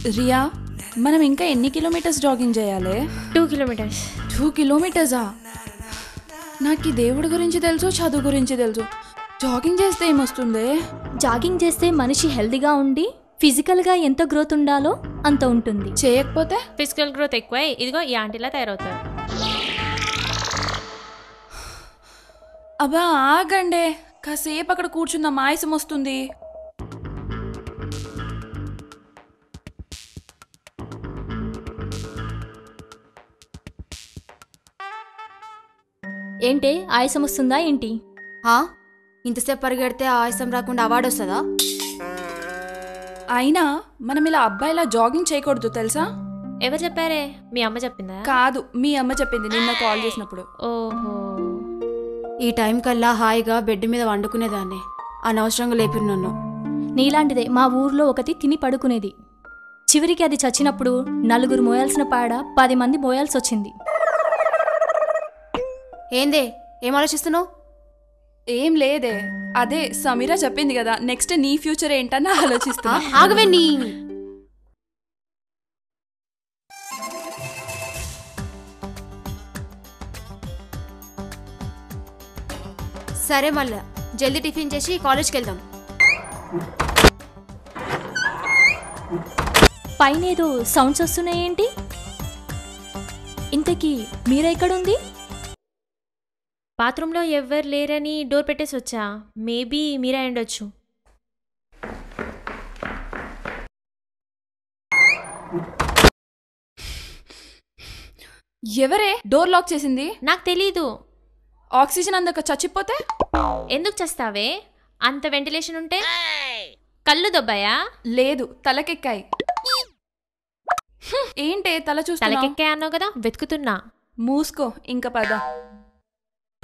రియా మనం ఇంకా ఎన్ని కిలోమీటర్స్ జాగింగ్ చేయాలి టూ కిలోమీటర్స్ టూ కిలోమీటర్సా నాకు ఈ దేవుడి గురించి తెలుసు చదువు గురించి తెలుసు జాగింగ్ చేస్తే ఏమొస్తుంది జాగింగ్ చేస్తే మనిషి హెల్దీగా ఉండి ఫిజికల్గా ఎంత గ్రోత్ ఉండాలో అంత ఉంటుంది చేయకపోతే ఫిజికల్ గ్రోత్ ఎక్కువ ఇదిగో ఈ ఆంటీలా తయారవుతారు అబ్బా ఆగండే కాసేపు అక్కడ కూర్చున్న మాయసం వస్తుంది ఏంటే ఆయాసం వస్తుందా ఏంటి హా? ఇంతసేపు పరిగెడితే ఆయాసం రాకుండా అవార్డు వస్తుందా అయినా మనం ఇలా అబ్బాయిలా జాగింగ్ చేయకూడదు తెలుసా ఎవరు చెప్పారే మీ అమ్మ చెప్పిందా కాదు మీ అమ్మ చెప్పింది నిన్న కాల్ చేసినప్పుడు ఓహో ఈ టైం కల్లా హాయిగా బెడ్ మీద వండుకునేదాన్ని అనవసరంగా లేపిరు నన్ను నీలాంటిదే మా ఊర్లో ఒకటి తిని పడుకునేది చివరికి అది చచ్చినప్పుడు నలుగురు మోయాల్సిన పాడ పది మంది మోయాల్సి వచ్చింది ఏందే ఏం ఆలోచిస్తున్నావు ఏం లేదే అదే సమీరా చెప్పింది కదా నెక్స్ట్ నీ ఫ్యూచర్ ఏంటని ఆలోచిస్తున్నా ఆగవే నీ సరే మళ్ళా జల్దీ టిఫిన్ చేసి కాలేజ్కి వెళ్దాం పైన ఏదో సౌండ్స్ వస్తున్నాయేంటి ఇంతకీ మీరా ఎక్కడుంది బాత్రూంలో ఎవ్వరు లేరని డోర్ పెట్టేసి వచ్చా మేబీ మీరే ఉండొచ్చు ఎవరే డోర్ లాక్ చేసింది నాకు తెలీదు ఆక్సిజన్ అందక చచ్చిపోతే ఎందుకు చేస్తావే అంత వెంటిలేషన్ ఉంటే కళ్ళు దొబ్బాయా లేదు తలకెక్కాయి హ్మ్, ఏంటే తల చూస్తా తలకెక్కే అన్నావు కదా వెతుకుతున్నా మూసుకో ఇంక పద